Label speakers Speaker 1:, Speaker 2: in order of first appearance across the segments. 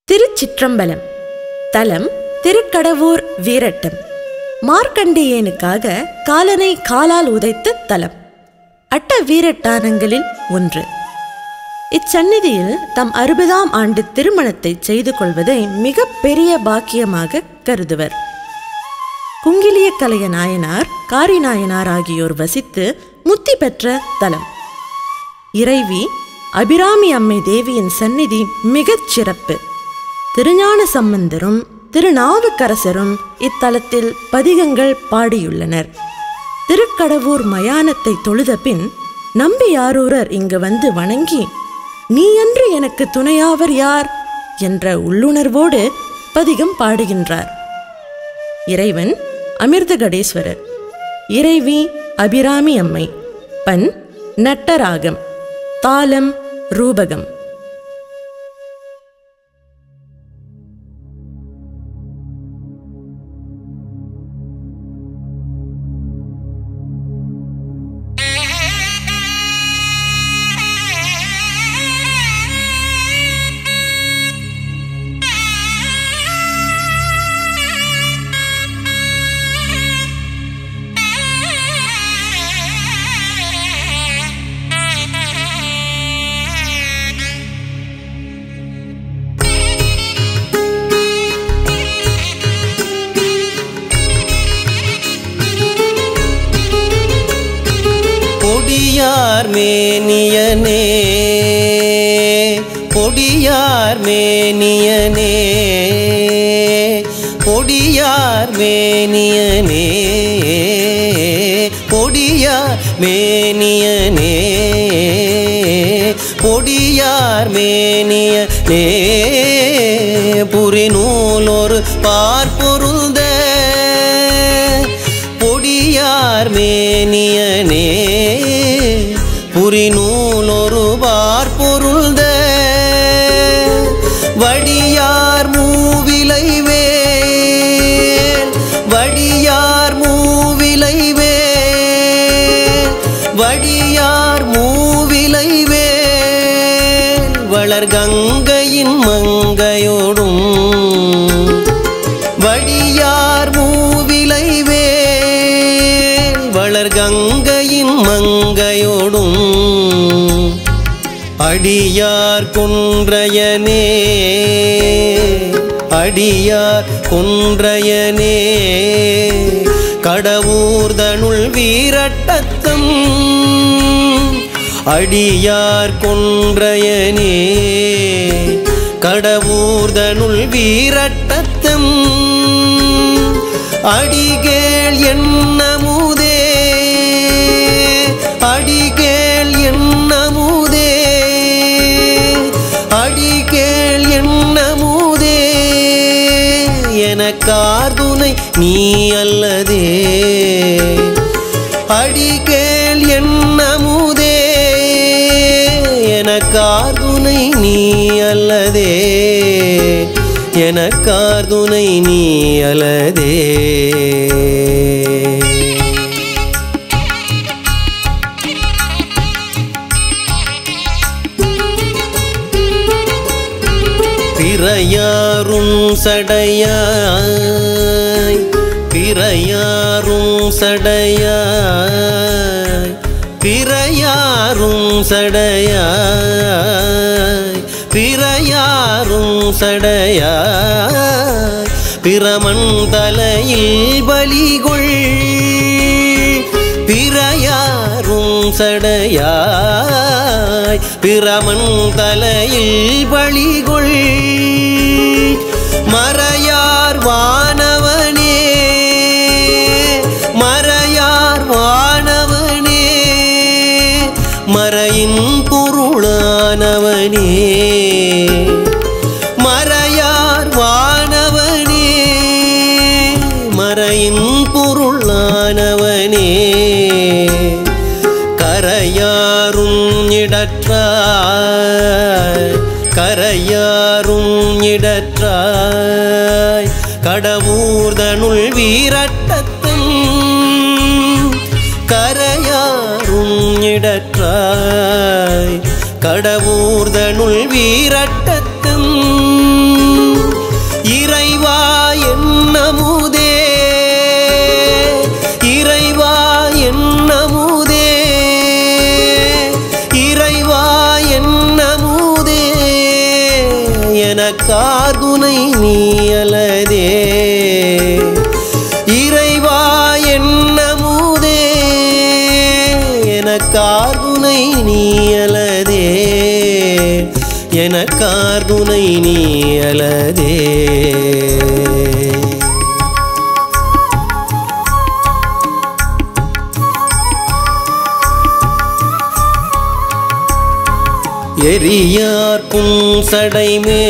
Speaker 1: திருச்சிற்றம்பலம் தலம் திருக்கடவூர் வீரட்டம் மார்க்கண்டேயனுக்காக காலனை காலால் உதைத்த தலம் அட்ட வீரட்டானங்களில் ஒன்று இச்சந்நிதியில் தம் அறுபதாம் ஆண்டு திருமணத்தை செய்து கொள்வதை மிக பெரிய பாக்கியமாக கருதுவர் குங்கிலிய கலைய நாயனார் காரி நாயனார் ஆகியோர் வசித்து முத்தி பெற்ற தலம் இறைவி அபிராமி அம்மை தேவியின் சந்நிதி மிகச் சிறப்பு திருஞான சம்பந்தரும் திருநாவுக்கரசரும் இத்தலத்தில் பதிகங்கள் பாடியுள்ளனர் திருக்கடவூர் மயானத்தை தொழுத பின் நம்பியாரூரர் இங்கு வந்து வணங்கி நீயன்று எனக்கு துணையாவர் யார் என்ற உள்ளுணர்வோடு பதிகம் பாடுகின்றார் இறைவன் அமிர்தகடேஸ்வரர் இறைவி அபிராமி அம்மை பண் நட்டராகம் தாளம் ரூபகம்
Speaker 2: பொடியார் மேனியனே பொடியார் மேனியனே பொடியார் மேனியனே பொடியார் மேனியனே பொடியார் மேனியனே புரிநூலொரு பார்ப்பொருந்த பொடியார் மேனியனே புரிநூலொரு பார்ப்பொருந்த வடியார் மூவிலை வேல் வடியார் மூவிலை வேல் வடியார் மூவிலை வேல் வளர்கங்கையின் மங்கையோடும் வடியார் மூவிலை வேல் வளர்கங்கையின் மங்கையோடும் அடியார் குன்றையனே அடியார் குன்றையனே கடவுர்தனுள் வீரட்டத்தம் அடியார் கொன்றையனே கடவுர்தனுள் வீரட்டத்தம் அடிகேள் என்னமுதே அடிகேள் என்னமுதே அடிகேள் என்னமுதே எனக்கார்துணை நீ அல்லதே அடிகேள் என்னமுதே எனக்கார்துணை நீ அல்லதே எனக்கார்துணை நீ அல்லதே பிறையாரும் சடையாய் பிறையாரும் சடையாய் பிறையாரும் சடையாய் பிறையாரும் சடையாய் பிரமன் தலையில் பலிகொள் பிறையாரும் சடையாய் பிரமன் தலையில் பலிகொள் மறையார் வானவனே மறையார் வானவனே மறையின் பொருளானவனே மறையார் வானவனே மறையின் பொருளானவனே கரையாரும் இடற்றாய் கரையாரும் இடற்றாய் கடவுர்தனுள் வீரட்டத்தம் கரையாரும் இடற்றாய் கடவுர்தனுள் வீரட்டத்தம் கார்துணை நீ அலதே எரியார் புன்சடைமே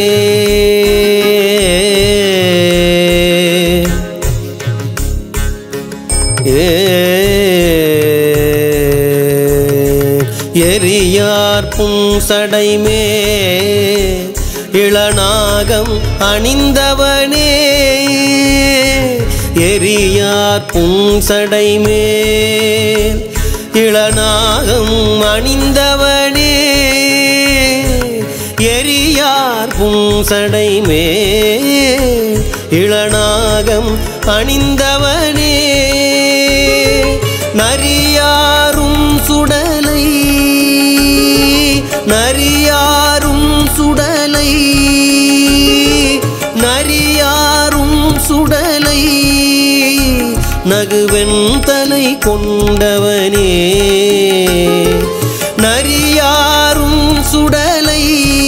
Speaker 2: எரியார் புன்சடைமே இளநாகம் அணிந்தவனே எரியார் புன்சடைமே இளநாகம் அணிந்தவனே எரியார் புன்சடைமே இளநாகம் அணிந்தவனே நரியாரும் சுடலை நரியாரும் சுடலை நரியாரும் சுடலை நகுவெண் தலை கொண்டவனே நரியாரும் சுடலை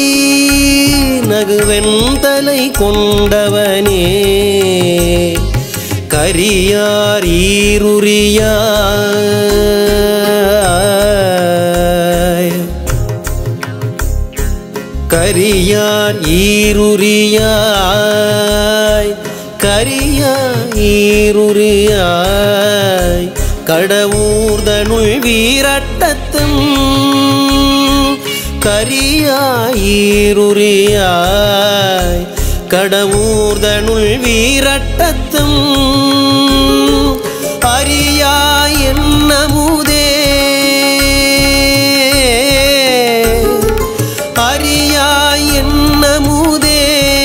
Speaker 2: நகுவெண் தலை கொண்டவனே கரியார் ஈருரியாய் கரியார் ஈருரியாய் கரியா ஈருரியாய் கடவுர்தனுள் வீரட்டத்தும் கரியா ஈருரியாய் கடவுர்தனுள் வீரட்டத்தும் அரியாய் என்னமுதே அரியாய் என்னமுதே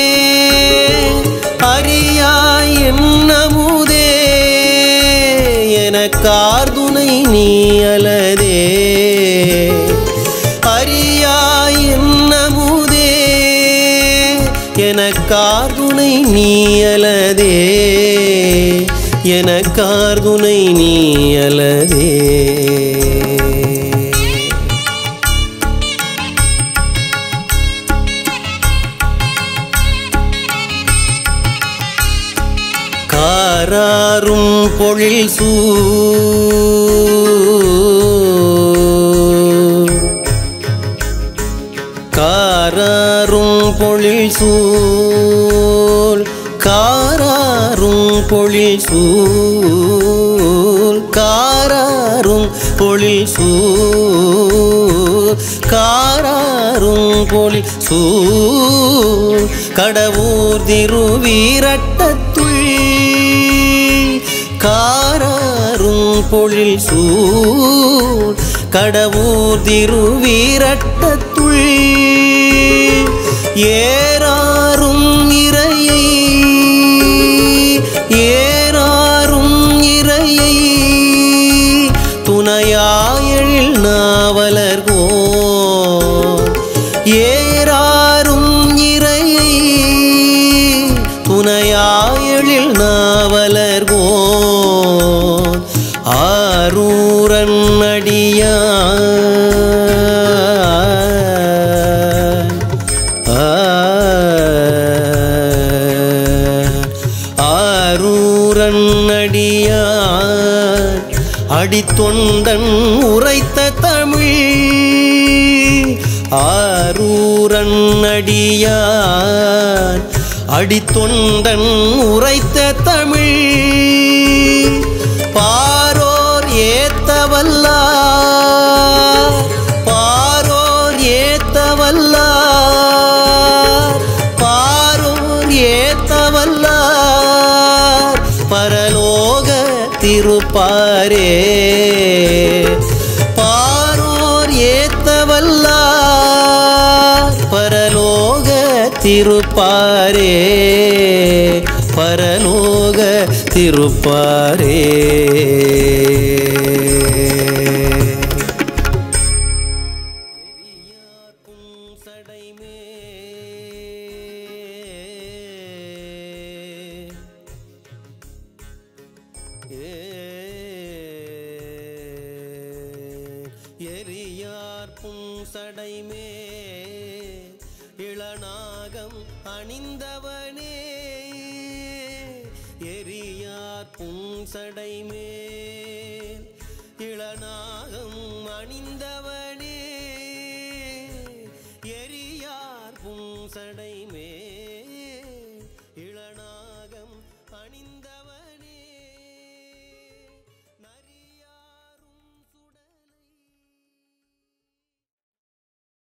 Speaker 2: அரியாய் என்னமுதே எனக்கார்துணை நீ அலதே அரியாய் என்னமுதே எனக்கார்துணை நீ அலதே எனக்கார்துணை நீ அலதே காராரும் பொழில் சூ காராரும் பொழில் சூல் காராரும் பொழில் சூல் காராரும் பொழில் சூல் காராரும் பொழில் சூல் கடவுர் திருவீரட்டத்துள் காராரும் பொழில் சூழ் கடவுர் திருவீரட்டத்துள் ஏறாரும் இறையை ஏறாரும் இறையை துணையாயழில் நாவலர்கோ ஏறாரும் இறையை துணையாயழில் நாவலர்கோ ஆரூரன் அடியா ஆரூரன் அடியார் அடித்தொண்டன் உரைத்த தமிழ் ஆரூரன் அடியார் அடித்தொண்டன் உரைத்த தமிழ் பாரோர் ஏத்தவல்லார் பாரோர் ஏத்தவல்லார் பாரோர் ஏத்தவல்லார் பரலோக திருப்பாரே பாரோர் ஏத்தவல்லார் பரலோக திருப்பாரே பரலோக திருப்பாரே எரியார் புன்சடைமே இளநா பணிந்தவனே எரியார் புன்சடைமே